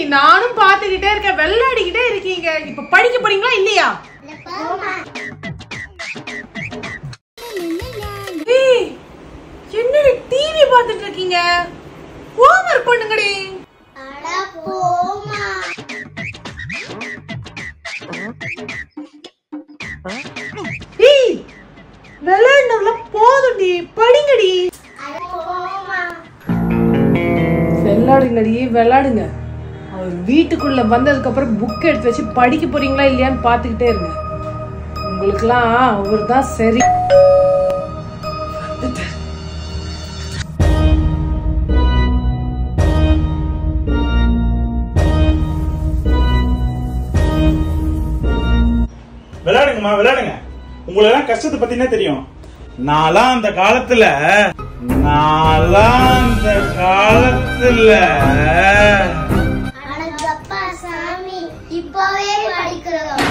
நானும் பாத்துக்கிட்டே இருக்கேன் வெள்ளாடிக்கிட்டே இருக்கீங்க இப்ப படிக்க போறீங்களா இல்லையா ஏய், என்னடி டிவி பார்த்துட்டு இருக்கீங்க ஹோம்ஒர்க் பண்ணுங்கடி ஏய் விளையாடுனவெல்லாம் போதும்டி படிங்கடி விளையாடுங்கடி விளையாடுங்க அவர் வீட்டுக்குள்ள வந்ததுக்கு அப்புறம் புக் எடுத்து வச்சு படிக்க போறீங்களா இல்லையான்னு பாத்துக்கிட்டே இருங்க உங்களுக்குலாம் அவர் தான் சரி விளையாடுங்கம்மா விளையாடுங்க உங்களுக்கு எல்லாம் கஷ்டத்தை பத்தினே தெரியும் நான்லாம் அந்த காலத்துல நான்லாம் அந்த காலத்துல அடங்கப்பா சாமி இப்பவே படிக்கிறோம்